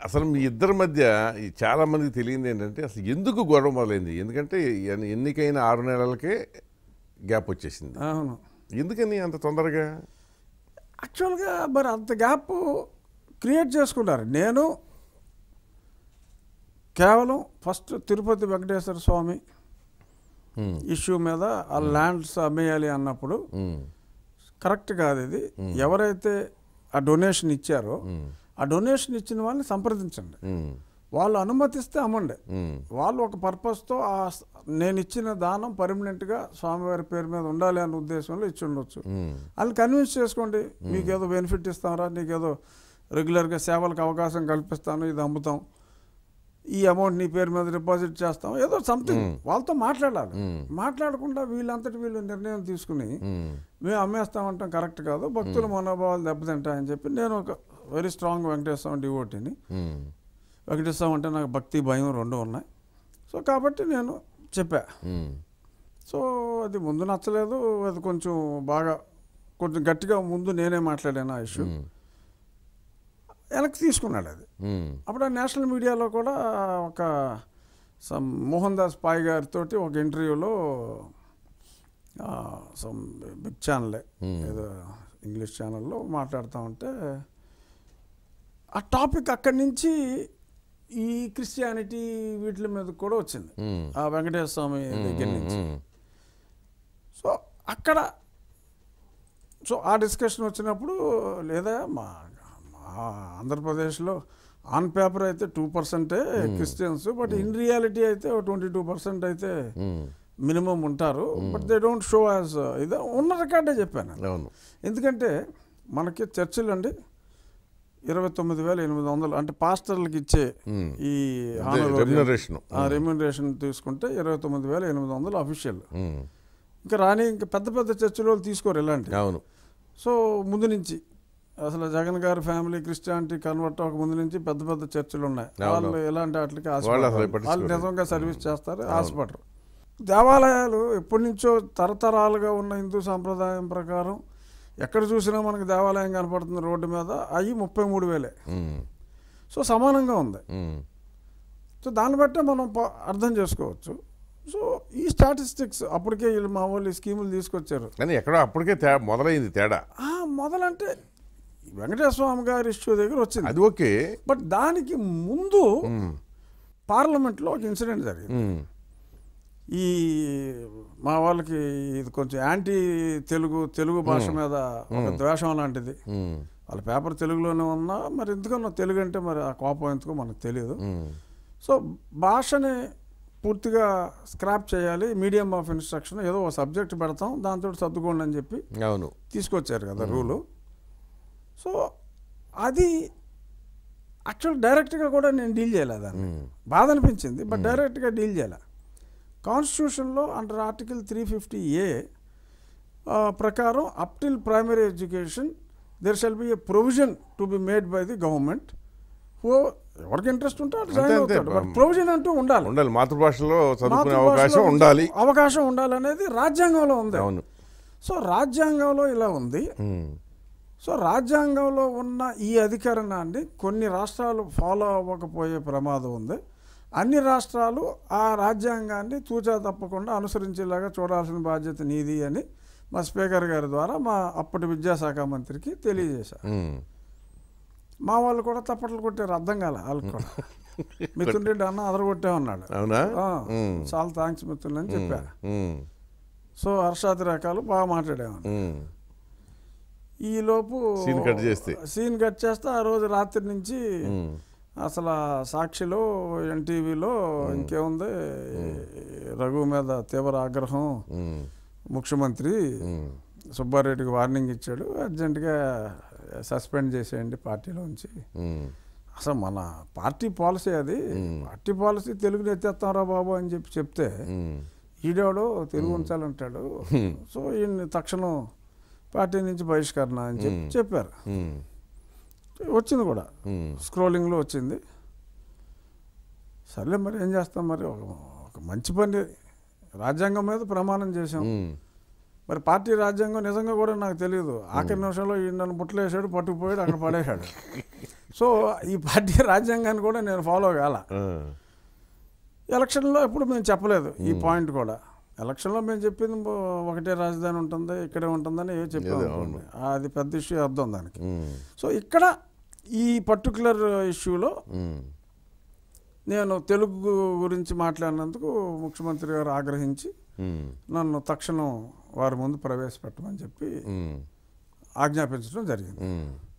అసలు మీ ఇద్దరి మధ్య ఈ చాలా మందికి తెలియంది ఏంటంటే అసలు ఎందుకు గొడవ మొదలైంది ఎందుకంటే ఎన్ని- ఎన్నికైన ఆరు నెలలకే గ్యాప్ వచ్చేసింది అవును ఎందుకని అంత తొందరగా యాక్చువల్గా మరి అంత గ్యాప్ క్రియేట్ చేసుకున్నారు నేను కేవలం first Tirupati Venkateswara Swami um, issue మీద ఆ ల్యాండ్స్ అమ్మేయాలి అన్నప్పుడు ఉమ్, కరెక్ట్ కాదు ఇది ఎవరైతే ఆ డొనేషన్ ఇచ్చారో ఉమ్, ఆ డొనేషన్ ఇచ్చిన వాళ్ళని సంప్రదించండి ఉమ్, వాళ్ళు అనుమతిస్తే అమ్మండి ఉమ్, వాళ్ళు ఒక పర్పస్తో ఆ స- నేను ఇచ్చిన దానం పర్మనెంట్గా స్వామివారి పేరు మీద ఉండాలి అన్న ఉద్దేశంలో ఇచ్చి ఉండొచ్చు ఉమ్, వాళ్ళని కన్విన్స్ చేసుకోండి మీకేదో బెనిఫిట్ ఇస్తారా నీకేదో రెగ్యులర్గా సేవలకు అవకాశం కల్పిస్తాను ఇది అమ్ముతాం ఈ అమౌంట్ నీ పేరు మీద డిపాజిట్ చేస్తాం ఏదో సంథింగ్ వాళ్ళతో మాట్లాడాలి ఉమ్, మాట్లాడకుండా వీళ్ళంతటి వీళ్ళు నిర్ణయం తీసుకుని ఉమ్, మేము అమ్మేస్తామంటాం కరెక్ట్ కాదు భక్తుల మనోభావాలు దెబ్బతింటాయని చెప్పి నేను ఒక వెరీ స్ట్రాంగ్ వెంకటేశ్వరం డివోటీని ఉమ్, వెంకటేశ్వరం అంటే నాకు భక్తి భయం రెండు ఉన్నాయి సో కాబట్టి నేను చెప్పా ఉమ్, సో అది ముందు నచ్చలేదు అది కొంచెం బాగా కొంచెం గట్టిగా ముందు నేనే మాట్లాడాను ఆ ఇష్యూ ఉమ్, వెనక్కి తీసుకున్నాడు అది ఉమ్, అప్పుడు ఆ నేషనల్ మీడియాలో కూడా ఒక సమ్ మోహన్ దాస్ పాయ్ గారితో ఒక ఇంటర్వ్యూలో సమ్ బిగ్ ఛానలే Hmm. ఏదో ఇంగ్లీష్ ఛానల్లో మాట్లాడుతూ ఉంటే ఆ టాపిక్ అక్కడి నుంచి ఈ క్రిస్టియానిటీ వీటి మీద కూడా వచ్చింది ఉమ్, ఆ వెంకటేశ్వర స్వామి దగ్గర నుంచి ఉమ్, సో అక్కడ సో ఆ డిస్కషన్ వచ్చినప్పుడు లేదా మా మా ఆంధ్రప్రదేశ్లో ఆన్ పేపర్ అయితే టూ పర్సెంటే క్రిస్టియన్స్ బట్ ఇన్ రియాలిటీ అయితే ట్వంటీ టూ పర్సెంట్ అయితే ఉమ్, మినిమం ఉంటారు but they don't show as ఇది ఉన్న రికార్డే చెప్పాను నేను. అవును ఎందుకంటే మనకి చర్చిలు అండి ఇరవై తొమ్మిది వేల ఎనిమిది వందలు అంటే పాస్టర్లకు ఇచ్చే ఉమ్, ఈ రెమ్యునరేషన్ రెమ్యూనరేషన్ తీసుకుంటే ఇరవై తొమ్మిది వేల ఎనిమిది వందలు అఫీషియల్ ఉమ్, ఇంకా రాని ఇంకా పెద్ద పెద్ద చర్చిలో వాళ్ళు తీసుకోరు ఇలాంటి అవును సో ముందు నుంచి అసలు జగన్ గారి ఫ్యామిలీ క్రిస్టియానిటీ కన్వర్ట్ అవ్వక ముందు నుంచి పెద్ద పెద్ద చర్చిలు ఉన్నాయి అవును. వాళ్ళు ఎలాంటి వాటికి వాళ్ళు అసలు ఆశపడరు వాళ్ళు పట్టించుకోరు. నిజంగా సర్వీస్ చేస్తారు ఆశపడరు దేవాలయాలు ఎప్పటి నుంచో తరతరాలుగా ఉన్న హిందూ సాంప్రదాయం ప్రకారం ఎక్కడ చూసినా మనకి దేవాలయం కనపడుతుంది రోడ్డు మీద అవి ముప్పై మూడు వేలే ఉమ్, సో సమానంగా ఉంది ఉమ్, సో దాన్ని బట్టే మనం ప- అర్థం చేసుకోవచ్చు సో ఈ స్టాటిస్టిక్స్ అప్పటికే వీళ్ళు మా వాళ్ళు ఈ స్కీములు తీసుకొచ్చారు కానీ ఎక్కడో అప్పటికే తే మొదలైంది తేడా ఆ, మొదలంటే వెంకటేశ్వర స్వామి గారి ఇష్యూ దగ్గర వచ్చింది అది ఓకే బట్ దానికి ముందు ఉమ్, పార్లమెంట్లో ఒక ఇన్సిడెంట్ జరిగింది ఉమ్, ఈ మా వాళ్ళకి ఇది కొంచెం యాంటీ తెలుగు తెలుగు భాష మీద ఒక ద్వేషం లాంటిది ఉమ్, వాళ్ళ పేపర్ తెలుగులోనే ఉన్నా మరి ఎందుకన్నా తెలుగు అంటే మరి ఆ కోపం ఎందుకో మనకు తెలియదు ఉమ్, సో భాషని పూర్తిగా స్క్రాప్ చేయాలి మీడియం ఆఫ్ ఇన్స్ట్రక్షన్ ఏదో ఒక సబ్జెక్ట్ పెడతాం దాంతో సర్దుకోండి అని చెప్పి అవును తీసుకొచ్చారు కదా రూలు సో అది యాక్చువల్ డైరెక్ట్గా కూడా నేను డీల్ చేయలేదు దాన్ని ఉమ్, బాధ అనిపించింది బట్ డైరెక్ట్గా డీల్ చేయలే కాన్స్టిట్యూషన్లో under article three fifty A ప్రకారం up till primary education there shall be a provision to be made by the government ఓ ఎవరికి ఇంట్రెస్ట్ ఉంటే అటు జాయిన్ అంతే, అవుతాడు బట్ అంతే. ప్రొవిజన్ అంటూ ఉండాలి ఉండాలి మాతృభాషలో చదువుకునే మాతృభాషలో అవకాశం ఉండాలి అవకాశం ఉండాలనేది రాజ్యాంగంలో ఉంది అవును సో రాజ్యాంగంలో ఇలా ఉంది ఉమ్, సో రాజ్యాంగంలో ఉన్న ఈ అధికరణాన్ని కొన్ని రాష్ట్రాలు ఫాలో అవ్వకపోయే ప్రమాదం ఉంది అన్ని రాష్ట్రాలు ఆ రాజ్యాంగాన్ని తూచా తప్పకుండా అనుసరించేలాగా చూడాల్సిన బాధ్యత నీది అని మా స్పీకర్ గారి ద్వారా మా అప్పటి విద్యాశాఖ మంత్రికి తెలియజేశారు ఉమ్, మా వాళ్ళు కూడా తప్పట్లు కొట్టారు అర్థం కాలే వాళ్ళకి కూడా మిథున్ రెడ్డి అన్న అదరగొట్టే ఉన్నాడు అవునా ఆ, ఉమ్, చాలా థ్యాంక్స్ మిథున్ అని చెప్పా ఉమ్, సో హర్షాది రకాలు బాగా మాట్లాడేవాడు ఉమ్, ఈలోపు Scene cut చేస్తే. సీన్ కట్ చేస్తే ఆ రోజు రాత్రి నుంచి ఉమ్, అసలు ఆ సాక్షిలో ఎన్టీవీలో ఇంకేముంది రఘు మీద తీవ్ర ఆగ్రహం ఉమ్, ముఖ్యమంత్రి ఉమ్, సుబ్బారెడ్డికి వార్నింగ్ ఇచ్చాడు అర్జెంటుగా సస్పెండ్ చేసేయండి పార్టీలోంచి ఉమ్, అసలు మన పార్టీ పాలసీ అది పార్టీ పాలసీ తెలుగుని ఎత్తేస్తాంరా బాబు అని చెప్పి చెప్తే ఉమ్, ఈడేవాడు తెలుగు ఉంచాలంటాడు సో ఈయన్ని తక్షణం పార్టీ నుంచి బహిష్కరణ అని చెప్పి చెప్పారు ఉమ్, వచ్చింది కూడా ఉమ్, స్క్రోలింగ్లో వచ్చింది సర్లే మరి ఏం చేస్తాం మరి ఒక ఒక మంచి పని రాజ్యాంగం మీద ప్రమాణం చేశాం ఉమ్, మరి పార్టీ రాజ్యాంగం నిజంగా కూడా నాకు తెలియదు ఆఖరి నిమిషంలో ఈ నన్ను బుట్టలేసాడు పట్టుకుపోయాడు అక్కడ పడేశాడు సో ఈ పార్టీ రాజ్యాంగాన్ని కూడా నేను ఫాలో కాల ఆ, ఎలక్షన్లో ఎప్పుడు మేము చెప్పలేదు ఈ పాయింట్ కూడా ఎలక్షన్లో మేము చెప్పింది బో- ఒకటే రాజధాని ఉంటుంది ఇక్కడే ఉంటుందని ఏ చెప్పాము ఏదో, అవును. అనుకోండి. అది పెద్ద ఇష్యూ అర్థం దానికి ఉమ్, సో ఇక్కడ ఈ పర్టికులర్ ఇష్యూలో ఉమ్, నేను తెలుగు గురించి మాట్లాడినందుకు ముఖ్యమంత్రి గారు ఆగ్రహించి ఉమ్, నన్ను తక్షణం వారి ముందు ప్రవేశపెట్టమని చెప్పి ఉమ్, ఆజ్ఞాపించడం జరిగింది ఉమ్.